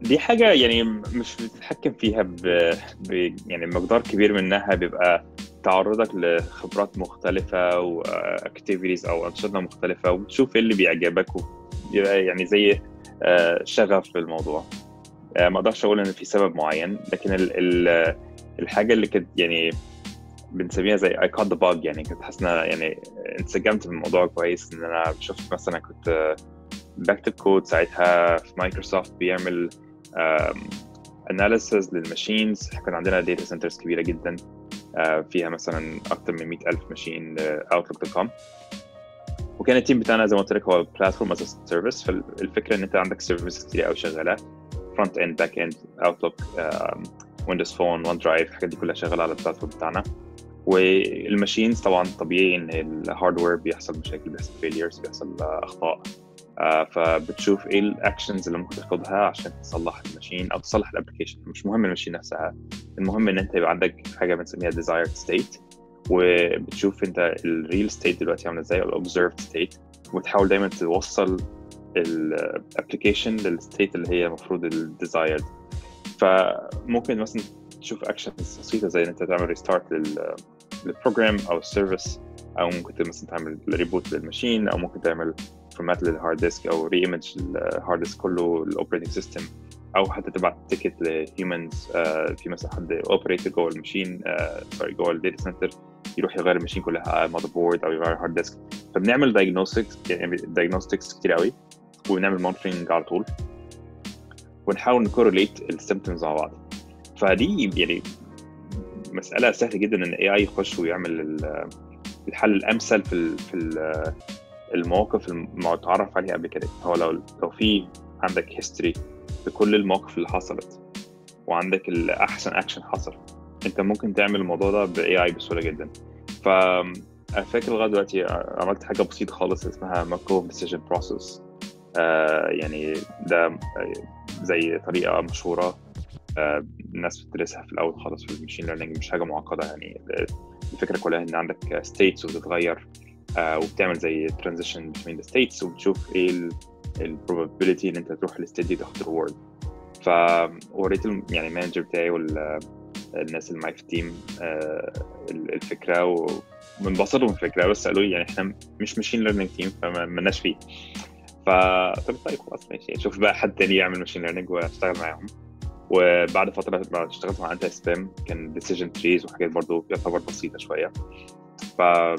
دي حاجة يعني مش بتتحكم فيها ب... ب... يعني مقدار كبير منها بيبقى تعرضك لخبرات مختلفة واكتيفيتيز أو أنشطة مختلفة وتشوف إيه اللي بيعجبك ويبقى يعني زي آه، شغف في الموضوع آه، ما أقدرش أقول إن في سبب معين لكن ال... ال... الحاجة اللي كانت يعني بنسميها زي اي كات ذا باج يعني كنت حاسس ان يعني انسجمت بالموضوع كويس ان انا شفت مثلا كنت بكتب كود ساعتها في مايكروسوفت بيعمل اناليسز للماشينز كان عندنا داتا سنترز كبيره جدا فيها مثلا اكثر من 100000 ماشين اوتلوك دوت كوم وكان التيم بتاعنا زي ما قلت لك هو بلاتفورم از سيرفيس فالفكره ان انت عندك سيرفيس كتير قوي شغاله فرونت اند باك اند اوتلوك ويندوز فون ون درايف الحاجات دي كلها شغاله على البلاتفورم بتاعنا والماشينز طبعا طبيعي ان الهاردوير بيحصل مشاكل بيحصل فيليرز بيحصل اخطاء آه فبتشوف ايه الاكشنز اللي ممكن تاخدها عشان تصلح الماشين او تصلح الابلكيشن مش مهم الماشين نفسها المهم ان انت يبقى عندك حاجه بنسميها desired state وبتشوف انت الريل ستيت دلوقتي عامله ازاي او الاوبزرفد ستيت وتحاول دايما توصل الابلكيشن للستيت اللي هي المفروض الديزايرد فممكن مثلا تشوف اكشنز بسيطه زي ان انت تعمل ريستارت للبروجرام او السيرفيس او ممكن مثلا تعمل ريبوت للماشين او ممكن تعمل فورمات للهارد ديسك او ري ايمج الهارد ديسك كله الاوبريتنج سيستم او حتى تبعت تيكت لهيومنز في مثلا حد اوبريتور جوه الماشين سوري جوه الداتا سنتر يروح يغير الماشين كلها ماذر بورد او يغير هارد ديسك فبنعمل دايجنوستكس يعني دايجنوستكس كتير قوي ونعمل مونترنج على طول ونحاول نكورليت السيمتومز مع بعض فدي يعني مساله سهله جدا ان اي اي يخش ويعمل الحل الامثل في في المواقف المتعرف عليها قبل كده هو لو لو في عندك هيستوري بكل المواقف اللي حصلت وعندك الاحسن اكشن حصل انت ممكن تعمل الموضوع ده باي اي بسهوله جدا ف فاكر لغايه دلوقتي عملت حاجه بسيطه خالص اسمها ماركوف ديسيجن بروسيس يعني ده زي طريقه مشهوره آه الناس بتدرسها في الاول خالص في المشين ليرنينج مش حاجه معقده يعني الفكره كلها ان عندك ستيتس وبتتغير آه وبتعمل زي ترانزيشن بين ذا ستيتس وبتشوف ايه البروبابيلتي ان انت تروح للستيت دي تاخد ريورد فوريت يعني المانجر بتاعي والناس اللي معايا في التيم آه الفكره وانبسطوا من الفكره بس قالوا لي يعني احنا مش ماشين ليرنينج تيم فما لناش فيه فقلت طيب خلاص ماشي شوف بقى حد تاني يعمل ماشين ليرنينج واشتغل معاهم وبعد فتره ما اشتغلت مع انت سبام كان ديسيجن تريز وحاجات برضو يعتبر بسيطه شويه ف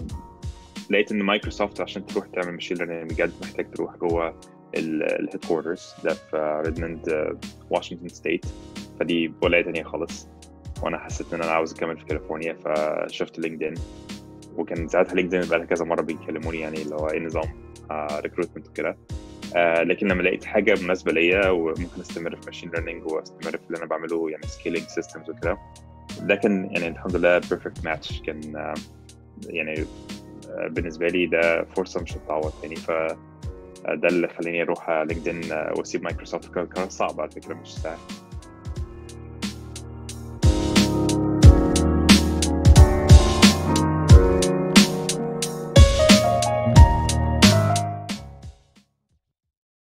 لقيت ان مايكروسوفت عشان تروح تعمل ماشين ليرنينج بجد محتاج تروح جوه الهيد كوارترز ده في ريدموند واشنطن ستيت فدي ولايه تانية خالص وانا حسيت ان انا عاوز اكمل في كاليفورنيا فشفت لينكدين وكان ساعتها لينكدين بقى كذا مره بيكلموني يعني اللي هو ايه نظام ريكروتمنت وكده آه لكن لما لقيت حاجه مناسبه ليا وممكن استمر في ماشين ليرنينج واستمر في اللي انا بعمله يعني سكيلينج سيستمز وكده ده كان يعني الحمد لله بيرفكت ماتش كان آه يعني آه بالنسبه لي ده فرصه مش هتتعوض تاني ف ده اللي خلاني اروح لينكدين واسيب مايكروسوفت كان صعب على فكره مش سهل